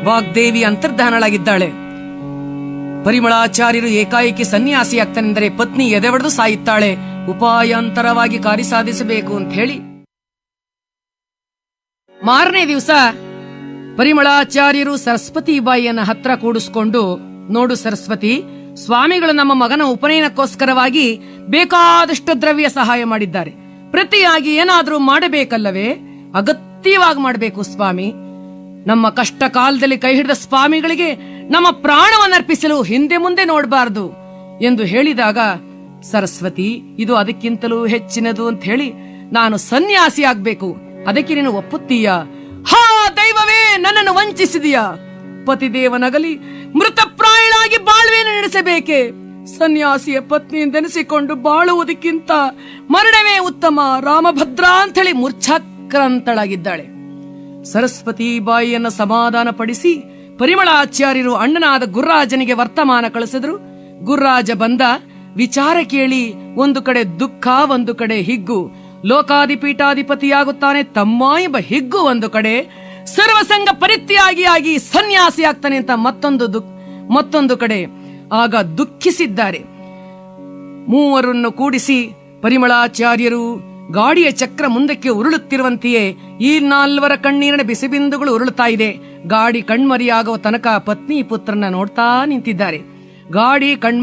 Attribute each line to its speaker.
Speaker 1: ವಾಗ್ದೇವಿ ಅಂತರ್ಧಾನಳಾಗಿದ್ದಾಳೆ ಪರಿಮಳಾಚಾರ್ಯರು ಏಕಾಏಕಿ ಸನ್ಯಾಸಿಯಾಗ್ತಾನೆಂದರೆ ಪತ್ನಿ ಎದೆಬಡಿದು ಸಾಯುತ್ತಾಳೆ ಉಪಾಯಾಂತರವಾಗಿ ಕಾರ್ಯ ಸಾಧಿಸಬೇಕು ಅಂತ ಹೇಳಿ ಮಾರನೇ ದಿವಸ ಪರಿಮಳಾಚಾರ್ಯರು ಸರಸ್ವತಿ ಬಾಯಿಯನ್ನ ಹತ್ರ ಕೂಡಿಸ್ಕೊಂಡು ನೋಡು ಸರಸ್ವತಿ ಸ್ವಾಮಿಗಳು ನಮ್ಮ ಮಗನ ಉಪನಯನಕ್ಕೋಸ್ಕರವಾಗಿ ಬೇಕಾದಷ್ಟು ದ್ರವ್ಯ ಸಹಾಯ ಮಾಡಿದ್ದಾರೆ ಪ್ರತಿಯಾಗಿ ಏನಾದ್ರೂ ಮಾಡಬೇಕಲ್ಲವೇ ಅಗತ್ಯವಾಗಿ ಮಾಡಬೇಕು ಸ್ವಾಮಿ ನಮ್ಮ ಕಷ್ಟ ಕಾಲದಲ್ಲಿ ಕೈ ಹಿಡಿದ ಸ್ವಾಮಿಗಳಿಗೆ ನಮ್ಮ ಪ್ರಾಣವನ್ನರ್ಪಿಸಲು ಹಿಂದೆ ಮುಂದೆ ನೋಡಬಾರದು ಎಂದು ಹೇಳಿದಾಗ ಸರಸ್ವತಿ ಇದು ಅದಕ್ಕಿಂತಲೂ ಹೆಚ್ಚಿನದು ಅಂತ ಹೇಳಿ ನಾನು ಸನ್ಯಾಸಿ ಆಗ್ಬೇಕು ಅದಕ್ಕೆ ನೀನು ಒಪ್ಪುತ್ತೀಯ ಹಾ ದೈವವೇ ನನ್ನನ್ನು ವಂಚಿಸಿದೀಯಾ ಪತಿದೇವನಗಲಿ ಮೃತಪ್ರಾಯಳಾಗಿ ಬಾಳ್ವೆಯನ್ನು ನಡೆಸಬೇಕೆ ಸನ್ಯಾಸಿಯ ಪತ್ನಿಯೆಂದೆನಿಸಿಕೊಂಡು ಬಾಳುವುದಕ್ಕಿಂತ ಮರಣವೇ ಉತ್ತಮ ರಾಮಭದ್ರ ಅಂತ ಹೇಳಿ ಮೂರ್ಛಾಕ್ರಾಂತಳಾಗಿದ್ದಾಳೆ ಸರಸ್ವತಿ ಬಾಯಿಯನ್ನು ಸಮಾಧಾನ ಪಡಿಸಿ ಪರಿಮಳಾಚಾರ್ಯರು ಅಣ್ಣನಾದ ಗುರ್ರಾಜನಿಗೆ ವರ್ತಮಾನ ಕಳಿಸಿದ್ರು ಗುರ್ರಾಜ ಬಂದ ವಿಚಾರ ಕೇಳಿ ಒಂದು ಕಡೆ ದುಃಖ ಒಂದು ಕಡೆ ಹಿಗ್ಗು ಲೋಕಾಧಿಪೀಠಾಧಿಪತಿಯಾಗುತ್ತಾನೆ ತಮ್ಮ ಎಂಬ ಹಿಗ್ಗು ಒಂದು ಕಡೆ ಸರ್ವಸಂಗ ಪರಿತ್ಯಾಗಿಯಾಗಿ ಸನ್ಯಾಸಿ ಆಗ್ತಾನೆ ಅಂತ ಮತ್ತೊಂದು ದುಃಖ ಮತ್ತೊಂದು ಕಡೆ ಆಗ ದುಃಖಿಸಿದ್ದಾರೆ ಮೂವರನ್ನು ಕೂಡಿಸಿ ಪರಿಮಳಾಚಾರ್ಯರು ಗಾಡಿಯ ಚಕ್ರ ಮುಂದಕ್ಕೆ ಉರುಳುತ್ತಿರುವಂತೆಯೇ ಈ ನಾಲ್ವರ ಕಣ್ಣೀರಿನ ಬಿಸಿಬಿಂದುಗಳು ಉರುಳುತ್ತಾ ಇದೆ ಗಾಡಿ ಕಣ್ಮರಿಯಾಗುವ ತನಕ ಪತ್ನಿ ಪುತ್ರನ ನೋಡ್ತಾ ನಿಂತಿದ್ದಾರೆ ಗಾಡಿ ಕಣ್ಮ